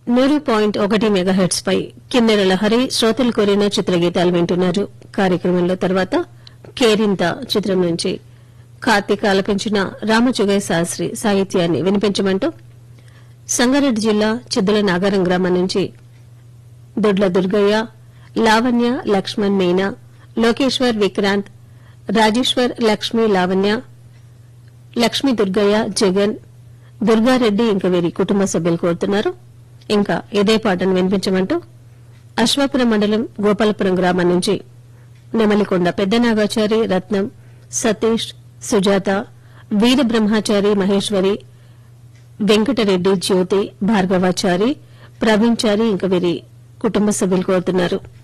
నూరు పాయింట్ ఒకటి మెగాహెట్స్ పై కిన్నెర లహరి శ్రోతలు కోరిన చిత్రగీతాలు వింటున్నారు కార్యక్రమంలో తర్వాత కేరింత చిత్రం నుంచి కార్తీక్ ఆలపించిన రామజుగయ్య శాస్త్రి సాహిత్యాన్ని వినిపించమంటూ సంగారెడ్డి జిల్లా చిద్దుల నాగారం గ్రామం నుంచి దొడ్ల దుర్గయ్య లావణ్య లక్ష్మణ్ మీనా లోకేశ్వర్ విక్రాంత్ రాజేశ్వర్ లక్ష్మి లావణ్య లక్ష్మీ దుర్గయ్య జగన్ దుర్గారెడ్డి ఇంకా వీరి కుటుంబ సభ్యులు కోరుతున్నారు ఇంకా ఇదే పాటను వినిపించమంటూ అశ్వాపురం మండలం గోపాలపురం గ్రామం నుంచి నెమలికొండ పెద్ద నాగాచారి రత్నం సతీష్ సుజాత వీర బ్రహ్మచారి మహేశ్వరి వెంకటరెడ్డి జ్యోతి భార్గవాచారి ప్రవీణ్ చారి ఇంకా వీరి కుటుంబ సభ్యులు కోరుతున్నారు